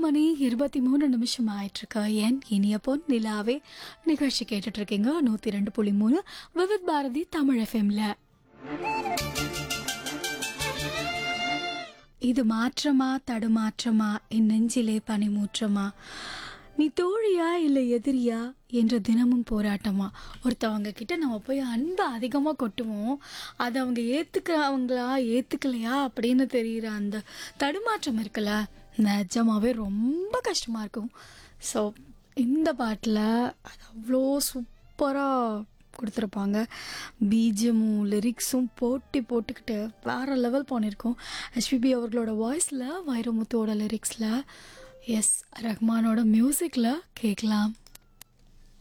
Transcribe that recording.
மணி இருபத்தி மூணு நிமிஷம் ஆயிட்டிருக்கு என் இனிய பொன் நிலாவே நிகழ்ச்சி கேட்டுட்டு இருக்கீங்க நூற்றி ரெண்டு புள்ளி மூணு விவித் பாரதி தமிழ் எஃப்எம்ல இது மாற்றமா தடுமாற்றமா என் நெஞ்சிலே பனிமூற்றமா நீ தோழியா இல்லை எதிரியா என்ற தினமும் போராட்டமா ஒருத்தவங்க கிட்ட நம்ம போய் அன்பை அதிகமாக கொட்டுவோம் அதை அவங்க ஏற்றுக்கிறவங்களா ஏற்றுக்கலையா அப்படின்னு தெரிகிற அந்த தடுமாற்றம் இருக்குல்ல நிஜமாவே ரொம்ப கஷ்டமாக இருக்கும் ஸோ இந்த பாட்டில் அது அவ்வளோ சூப்பராக கொடுத்துருப்பாங்க பீஜமும் லிரிக்ஸும் போட்டி போட்டுக்கிட்டு வேறு லெவல் பண்ணியிருக்கோம் எஸ்பிபி அவர்களோட வாய்ஸில் வைரமுத்துவோட லிரிக்ஸில் எஸ் ரஹ்மானோட மியூசிக்கில் கேட்கலாம்